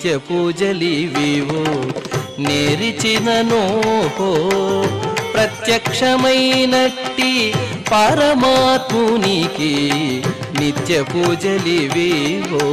నిత్య పూజలివివో నేరిచిననో ప్రత్యక్షమైనట్టి పరమాత్మునికి నిత్య పూజలివివో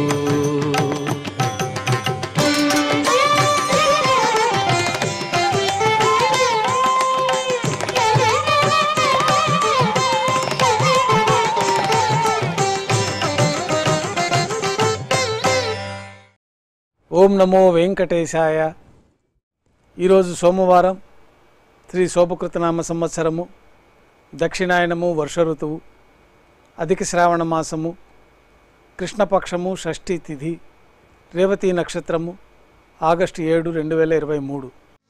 ఓం నమో వెంకటేశాయ ఈరోజు సోమవారం శ్రీ శోభకృతనామ సంవత్సరము దక్షిణాయనము వర్ష ఋతువు అధిక శ్రావణ మాసము కృష్ణపక్షము షష్ఠి తిథి రేవతి నక్షత్రము ఆగస్టు ఏడు రెండు వేల ఇరవై మూడు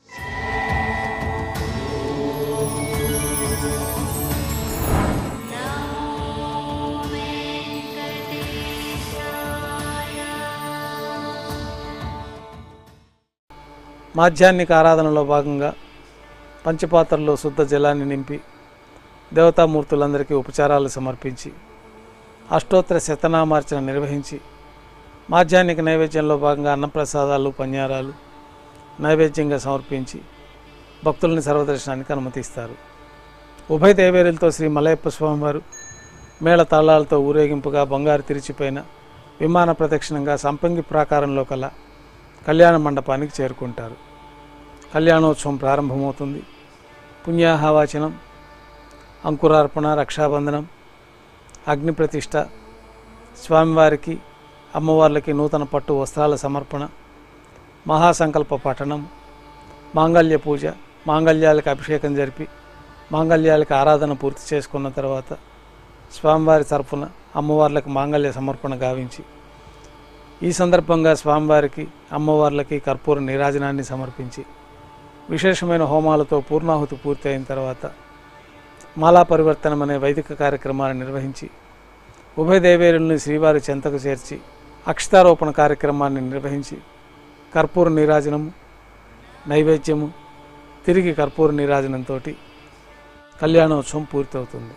మాధ్యాహ్నిక ఆరాధనలో భాగంగా పంచపాత్రలో శుద్ధ జలాన్ని నింపి దేవతామూర్తులందరికీ ఉపచారాలు సమర్పించి అష్టోత్తర శతనామార్చన నిర్వహించి మాధ్యాహ్నిక నైవేద్యంలో భాగంగా అన్నప్రసాదాలు పన్యారాలు నైవేద్యంగా సమర్పించి భక్తుల్ని సర్వదర్శనానికి అనుమతిస్తారు ఉభయ దేవేరులతో శ్రీ మలయప్ప స్వామివారు మేళ తాళాలతో ఊరేగింపుగా బంగారు తిరిచిపోయిన విమాన ప్రదక్షిణంగా సంపంగి ప్రాకారంలో కల కళ్యాణ మండపానికి చేరుకుంటారు కళ్యాణోత్సవం ప్రారంభమవుతుంది పుణ్యాహవాచనం అంకురార్పణ రక్షాబంధనం అగ్ని ప్రతిష్ట స్వామివారికి అమ్మవార్లకి నూతన పట్టు వస్త్రాల సమర్పణ మహాసంకల్ప పఠనం మాంగళ్య పూజ మాంగళ్యాలకు అభిషేకం జరిపి మాంగళ్యాలకు ఆరాధన పూర్తి చేసుకున్న తర్వాత స్వామివారి తరఫున అమ్మవార్లకు మాంగళ్య సమర్పణ గావించి ఈ సందర్భంగా స్వామివారికి అమ్మవార్లకి కర్పూర నీరాజనాన్ని సమర్పించి విశేషమైన హోమాలతో పూర్ణాహుతి పూర్తి అయిన తర్వాత మాలా పరివర్తనం అనే వైదిక కార్యక్రమాన్ని నిర్వహించి ఉభయ దేవేరుల్ని శ్రీవారి చెంతకు చేర్చి అక్షతారోపణ కార్యక్రమాన్ని నిర్వహించి కర్పూర నీరాజనము నైవేద్యము తిరిగి కర్పూర నీరాజనంతో కళ్యాణోత్సవం పూర్తవుతుంది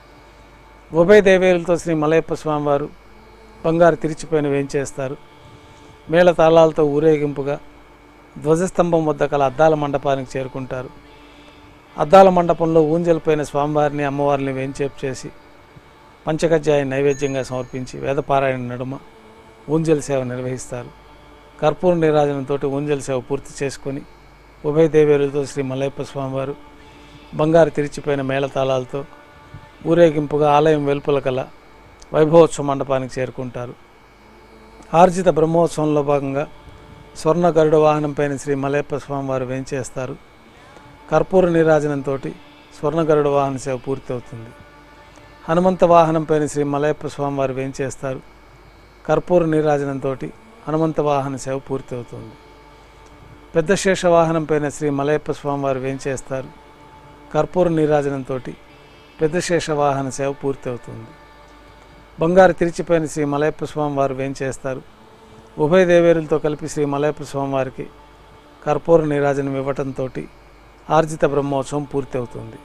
ఉభయ దేవేరులతో శ్రీ మలయప్ప స్వామివారు బంగారు తిరిచిపోయిన వేంచేస్తారు మేళ తాళాలతో ఊరేగింపుగా ధ్వజస్తంభం వద్ద కల అద్దాల మండపానికి చేరుకుంటారు అద్దాల మండపంలో ఊంజలిపోయిన స్వామివారిని అమ్మవారిని వేంచేపు చేసి పంచకజ్జాయ నైవేద్యంగా సమర్పించి వేదపారాయణ నడుమ ఊంజల్ సేవ నిర్వహిస్తారు కర్పూర నీరాజనంతో ఊంజల్ సేవ పూర్తి చేసుకొని ఉభయ దేవేరులతో శ్రీ మలయప్ప స్వామివారు బంగారు తిరిచిపోయిన మేళతాళాలతో ఊరేగింపుగా ఆలయం వెలుపల కల వైభవోత్సవ మండపానికి చేరుకుంటారు ఆర్జిత బ్రహ్మోత్సవంలో భాగంగా స్వర్ణ గరుడ వాహనంపైన శ్రీ మలయప్ప స్వామివారు వేంచేస్తారు కర్పూర నీరాజనంతో స్వర్ణ గరుడ వాహన సేవ పూర్తవుతుంది హనుమంత వాహనంపైన శ్రీ మలయప్ప స్వామివారు వేంచేస్తారు కర్పూర నీరాజనంతో హనుమంత వాహన సేవ పూర్తవుతుంది పెద్ద శేష వాహనంపైన శ్రీ మలయప్ప స్వామివారు వేంచేస్తారు కర్పూర నీరాజనంతో పెద్ద శేష వాహన సేవ పూర్తవుతుంది బంగారు తిరిచిపోయిన శ్రీ మలయప్ప స్వామి వారు వేంచేస్తారు ఉభయ దేవేరులతో కలిపి శ్రీ మలయప్ప స్వామి వారికి కర్పూర నీరాజనం ఇవ్వటంతో ఆర్జిత బ్రహ్మోత్సవం పూర్తి అవుతుంది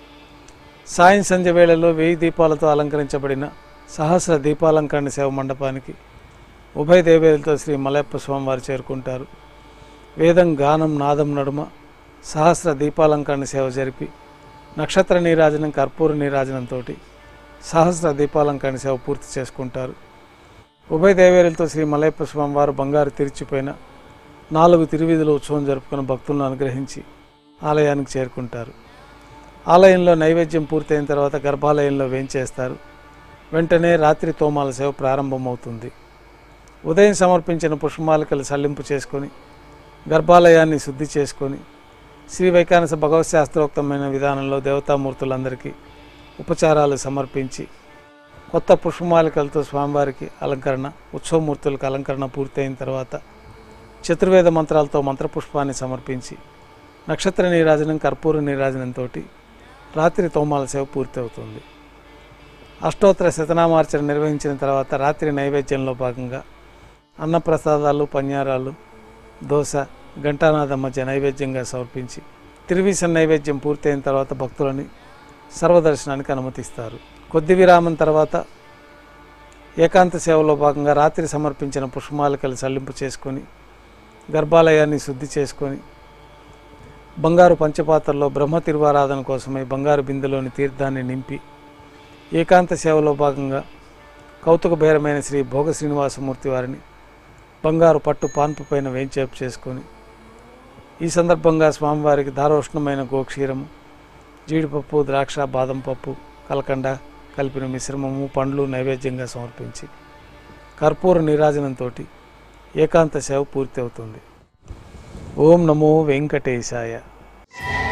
సాయం సంధ్య వేళలో వెయ్యి దీపాలతో అలంకరించబడిన సహస్ర దీపాలంకరణ సేవ మండపానికి ఉభయ దేవేరులతో శ్రీ మలయప్ప స్వామి వారు చేరుకుంటారు వేదం గానం నాదం నడుమ సహస్ర దీపాలంకరణ సేవ జరిపి నక్షత్ర నీరాజనం కర్పూర నీరాజనంతో సహస్ర దీపాలంకరణ సేవ పూర్తి చేసుకుంటారు ఉభయ దేవేరులతో శ్రీ మలయప్ప స్వామి వారు బంగారు తిరిచిపోయిన నాలుగు తిరువీధుల ఉత్సవం జరుపుకున్న భక్తులను అనుగ్రహించి ఆలయానికి చేరుకుంటారు ఆలయంలో నైవేద్యం పూర్తయిన తర్వాత గర్భాలయంలో వేంచేస్తారు వెంటనే రాత్రి తోమాల సేవ ప్రారంభమవుతుంది ఉదయం సమర్పించిన పుష్పమాలికలు సల్లింపు చేసుకొని గర్భాలయాన్ని శుద్ధి చేసుకొని శ్రీ వైకానస భగవత్ శాస్త్రోక్తమైన విధానంలో దేవతామూర్తులందరికీ ఉపచారాలు సమర్పించి కొత్త పుష్పమాలికలతో స్వామివారికి అలంకరణ ఉత్సవమూర్తులకు అలంకరణ పూర్తయిన తర్వాత చతుర్వేద మంత్రాలతో మంత్రపుష్పాన్ని సమర్పించి నక్షత్ర నీరాజనం కర్పూర నీరాజనంతో రాత్రి తోమాల సేవ పూర్తవుతుంది అష్టోత్తర శతనామార్చన నిర్వహించిన తర్వాత రాత్రి నైవేద్యంలో భాగంగా అన్నప్రసాదాలు పన్యారాలు దోశ ఘంటానాథం మధ్య నైవేద్యంగా సమర్పించి తిరువీస నైవేద్యం పూర్తయిన తర్వాత భక్తులని సర్వదర్శనానికి అనుమతిస్తారు కొద్ది విరామం తర్వాత ఏకాంత సేవలో భాగంగా రాత్రి సమర్పించిన పుష్పమాలికలు చల్లింపు చేసుకొని గర్భాలయాన్ని శుద్ధి చేసుకొని బంగారు పంచపాత్రలో బ్రహ్మ తిరువారాధన కోసమై బంగారు బిందెలోని తీర్థాన్ని నింపి ఏకాంత సేవలో భాగంగా కౌతుక బేరమైన శ్రీ భోగ శ్రీనివాసమూర్తి వారిని బంగారు పట్టు పాన్పు పైన వేంచేపు చేసుకొని ఈ సందర్భంగా స్వామివారికి దారోష్ణమైన గోక్షీరము జీడిపప్పు ద్రాక్ష బాదం పప్పు కలకండ కలిపిన మిశ్రమము పండ్లు నైవేద్యంగా సమర్పించి కర్పూర నీరాజనంతో ఏకాంత సేవ పూర్తి అవుతుంది ఓం నమో వెంకటేశాయ